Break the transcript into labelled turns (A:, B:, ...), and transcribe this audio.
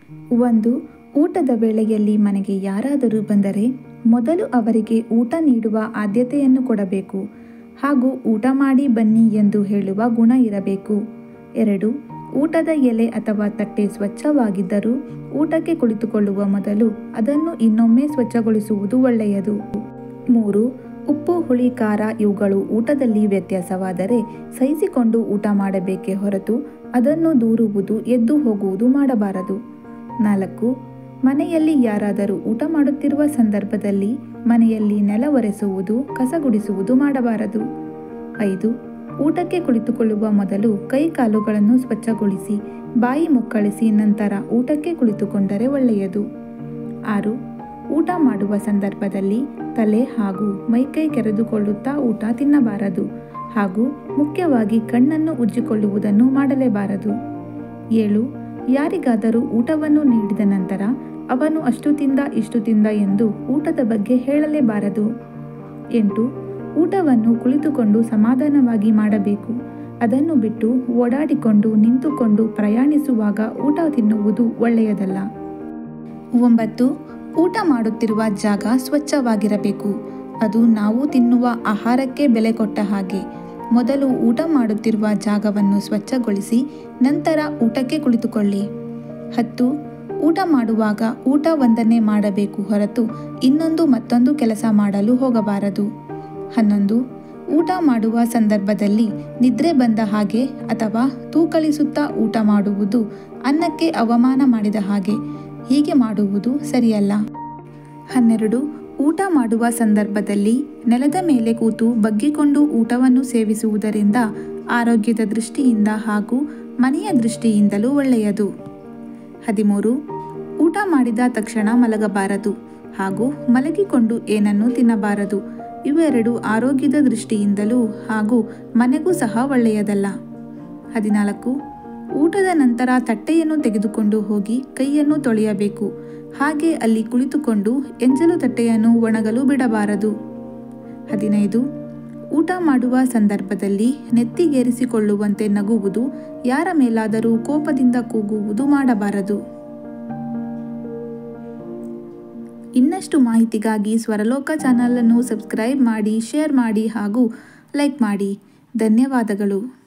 A: ಒಂದು ಊಟದ ವೇಳೆಯಲ್ಲಿ ಮನೆಗೆ ಯಾರಾದರೂ ಬಂದರೆ ಮೊದಲು ಅವರಿಗೆ ಊಟ ನೀಡುವ ಆದ್ಯತೆಯನ್ನು ಕೊಡಬೇಕು ಹಾಗೂ ಊಟ ಮಾಡಿ ಬನ್ನಿ ಎಂದು ಹೇಳುವ ಗುಣ ಇರಬೇಕು ಎರಡು ಊಟದ ಎಲೆ ಅಥವಾ ತಟ್ಟೆ ಸ್ವಚ್ಛವಾಗಿದ್ದರೂ ಊಟಕ್ಕೆ ಕುಳಿತುಕೊಳ್ಳುವ ಮೊದಲು ಅದನ್ನು ಇನ್ನೊಮ್ಮೆ ಸ್ವಚ್ಛಗೊಳಿಸುವುದು ಒಳ್ಳೆಯದು ಮೂರು ಉಪ್ಪು ಹುಳಿ ಖಾರ ಇವುಗಳು ಊಟದಲ್ಲಿ ವ್ಯತ್ಯಾಸವಾದರೆ ಸಹಿಸಿಕೊಂಡು ಊಟ ಮಾಡಬೇಕೇ ಹೊರತು ಅದನ್ನು ದೂರುವುದು ಎದ್ದು ಹೋಗುವುದು ಮಾಡಬಾರದು ನಾಲ್ಕು ಮನೆಯಲ್ಲಿ ಯಾರಾದರೂ ಊಟ ಮಾಡುತ್ತಿರುವ ಸಂದರ್ಭದಲ್ಲಿ ಮನೆಯಲ್ಲಿ ನೆಲ ಒರೆಸುವುದು ಕಸಗುಡಿಸುವುದು ಮಾಡಬಾರದು ಐದು ಊಟಕ್ಕೆ ಕುಳಿತುಕೊಳ್ಳುವ ಮೊದಲು ಕೈ ಕಾಲುಗಳನ್ನು ಸ್ವಚ್ಛಗೊಳಿಸಿ ಬಾಯಿ ಮುಕ್ಕಳಿಸಿ ನಂತರ ಊಟಕ್ಕೆ ಕುಳಿತುಕೊಂಡರೆ ಒಳ್ಳೆಯದು ಆರು ಊಟ ಮಾಡುವ ಸಂದರ್ಭದಲ್ಲಿ ತಲೆ ಹಾಗೂ ಮೈಕೈ ಕೆರೆದುಕೊಳ್ಳುತ್ತಾ ಊಟ ತಿನ್ನಬಾರದು ಹಾಗೂ ಮುಖ್ಯವಾಗಿ ಕಣ್ಣನ್ನು ಉಜ್ಜಿಕೊಳ್ಳುವುದನ್ನು ಮಾಡಲೇಬಾರದು ಏಳು ಯಾರಿಗಾದರೂ ಊಟವನ್ನು ನೀಡಿದ ನಂತರ ಅವನು ಅಷ್ಟು ತಿಂದ ಇಷ್ಟು ತಿಂದ ಎಂದು ಊಟದ ಬಗ್ಗೆ ಹೇಳಲೇಬಾರದು ಎಂಟು ಊಟವನ್ನು ಕುಳಿತುಕೊಂಡು ಸಮಾಧಾನವಾಗಿ ಮಾಡಬೇಕು ಅದನ್ನು ಬಿಟ್ಟು ಓಡಾಡಿಕೊಂಡು ನಿಂತುಕೊಂಡು ಪ್ರಯಾಣಿಸುವಾಗ ಊಟ ತಿನ್ನುವುದು ಒಳ್ಳೆಯದಲ್ಲ ಒಂಬತ್ತು ಊಟ ಮಾಡುತ್ತಿರುವ ಜಾಗ ಸ್ವಚ್ಛವಾಗಿರಬೇಕು ಅದು ನಾವು ತಿನ್ನುವ ಆಹಾರಕ್ಕೆ ಬೆಲೆ ಕೊಟ್ಟ ಹಾಗೆ ಮೊದಲು ಊಟ ಮಾಡುತ್ತಿರುವ ಜಾಗವನ್ನು ಸ್ವಚ್ಛಗೊಳಿಸಿ ನಂತರ ಊಟಕ್ಕೆ ಕುಳಿತುಕೊಳ್ಳಿ ಹತ್ತು ಊಟ ಮಾಡುವಾಗ ಊಟ ಒಂದನ್ನೇ ಮಾಡಬೇಕು ಹೊರತು ಇನ್ನೊಂದು ಮತ್ತೊಂದು ಕೆಲಸ ಮಾಡಲು ಹೋಗಬಾರದು ಹನ್ನೊಂದು ಊಟ ಮಾಡುವ ಸಂದರ್ಭದಲ್ಲಿ ನಿದ್ರೆ ಬಂದ ಹಾಗೆ ಅಥವಾ ತೂಕಳಿಸುತ್ತಾ ಊಟ ಮಾಡುವುದು ಅನ್ನಕ್ಕೆ ಅವಮಾನ ಮಾಡಿದ ಹಾಗೆ ಹೀಗೆ ಮಾಡುವುದು ಸರಿಯಲ್ಲ ಹನ್ನೆರಡು ಊಟ ಮಾಡುವ ಸಂದರ್ಭದಲ್ಲಿ ನೆಲದ ಮೇಲೆ ಕೂತು ಬಗ್ಗಿಕೊಂಡು ಊಟವನ್ನು ಸೇವಿಸುವುದರಿಂದ ಆರೋಗ್ಯದ ದೃಷ್ಟಿಯಿಂದ ಹಾಗೂ ಮನೆಯ ದೃಷ್ಟಿಯಿಂದಲೂ ಒಳ್ಳೆಯದು ಹದಿಮೂರು ಊಟ ಮಾಡಿದ ತಕ್ಷಣ ಮಲಗಬಾರದು ಹಾಗೂ ಮಲಗಿಕೊಂಡು ಏನನ್ನೂ ತಿನ್ನಬಾರದು ಇವೆರಡು ಆರೋಗ್ಯದ ದೃಷ್ಟಿಯಿಂದಲೂ ಹಾಗೂ ಮನೆಗೂ ಸಹ ಒಳ್ಳೆಯದಲ್ಲ ಹದಿನಾಲ್ಕು ಊಟದ ನಂತರ ತಟ್ಟೆಯನ್ನು ತೆಗೆದುಕೊಂಡು ಹೋಗಿ ಕೈಯನ್ನು ತೊಳೆಯಬೇಕು ಹಾಗೆ ಅಲ್ಲಿ ಕುಳಿತುಕೊಂಡು ಎಂಜಲು ತಟ್ಟೆಯನ್ನು ಒಣಗಲು ಬಿಡಬಾರದು ಹದಿನೈದು ಊಟ ಮಾಡುವ ಸಂದರ್ಭದಲ್ಲಿ ನೆತ್ತಿಗೇರಿಸಿಕೊಳ್ಳುವಂತೆ ನಗುವುದು ಯಾರ ಮೇಲಾದರೂ ಕೋಪದಿಂದ ಕೂಗುವುದು ಮಾಡಬಾರದು ಇನ್ನಷ್ಟು ಮಾಹಿತಿಗಾಗಿ ಸ್ವರಲೋಕ ಚಾನಲನ್ನು ಸಬ್ಸ್ಕ್ರೈಬ್ ಮಾಡಿ ಶೇರ್ ಮಾಡಿ ಹಾಗೂ ಲೈಕ್ ಮಾಡಿ ಧನ್ಯವಾದಗಳು